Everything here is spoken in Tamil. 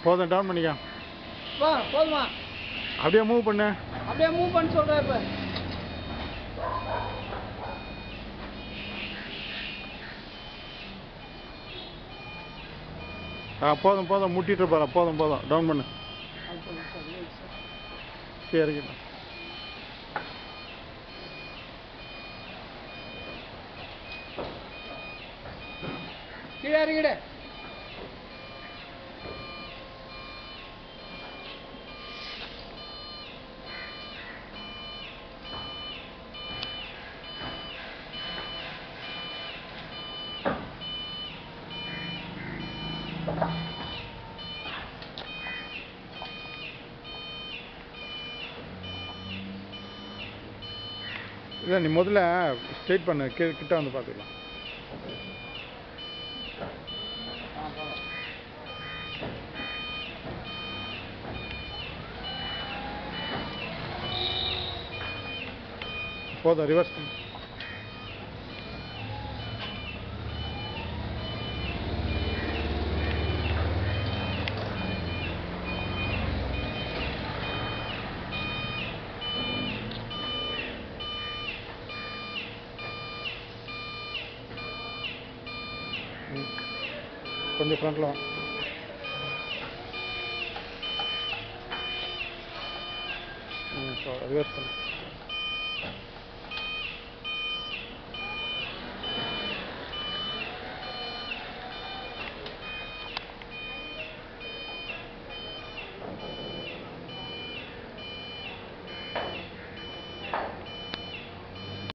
போதும் டவுன் பண்ணிக்க வா போதுமா அப்படியே மூவ் பண்ணு அப்படியே மூவ் பண்ண சொல்கிறேன் இப்போ ஆ போதும் போதும் முட்டிட்டு போகிற போதும் போதும் டவுன் பண்ணு கீழே இறக்கிட்டேன் கீழே இறங்கிடு இல்லை நீ முதல்ல ஸ்ட்ரைட் பண்ணு கீழே கிட்ட வந்து பார்த்துக்கலாம் ஆ போதும் போதும் ரிவர்ஸ் பண்ணு ம். கொஞ்சம் ஃப்ரண்ட்டில் வா ம் ரிவர்ஸ் பண்ணு